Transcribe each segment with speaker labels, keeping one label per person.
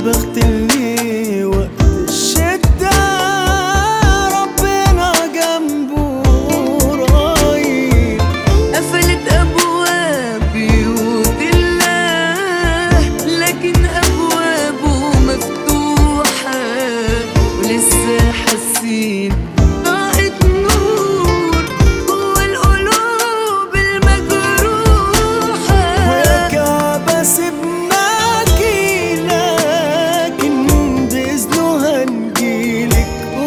Speaker 1: بخت اللي وقت الشدة ربنا جنبه قريب
Speaker 2: قفلت أبواب بيوت الله لكن أبوابه مفتوحة ولسه حاسين طاقة نور جوا القلوب المجروحة
Speaker 1: ويا كعبة سبناكي لكن بإذنه هنجيلك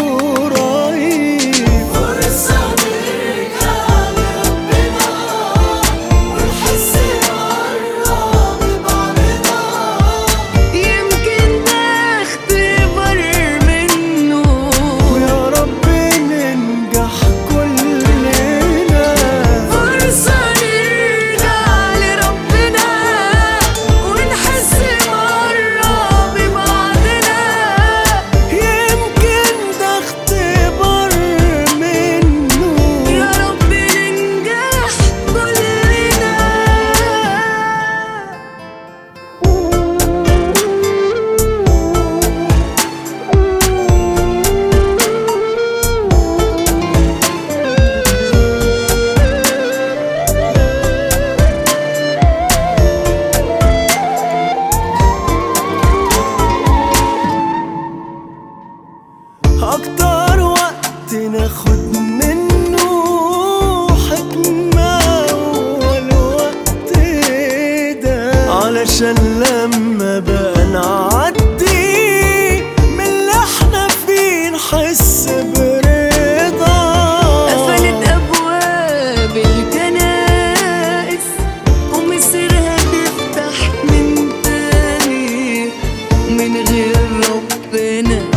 Speaker 1: قريب فرصة نرجع لربنا ونحس مرة ببعضنا
Speaker 2: يمكن ده اختبار منه
Speaker 1: ويا رب ننجح كلنا
Speaker 2: فرصة نرجع لربنا ونحس مرة ببعضنا
Speaker 1: يمكن ده اختبار منه
Speaker 2: يا رب ننجح كلنا
Speaker 1: أكتر وقت ناخد منه حكمة هو الوقت ده علشان لما بقى نعدي من اللي احنا فيه نحس برضا
Speaker 2: قفلت أبواب الكنائس ومصيرها تفتح من تاني من غير ربنا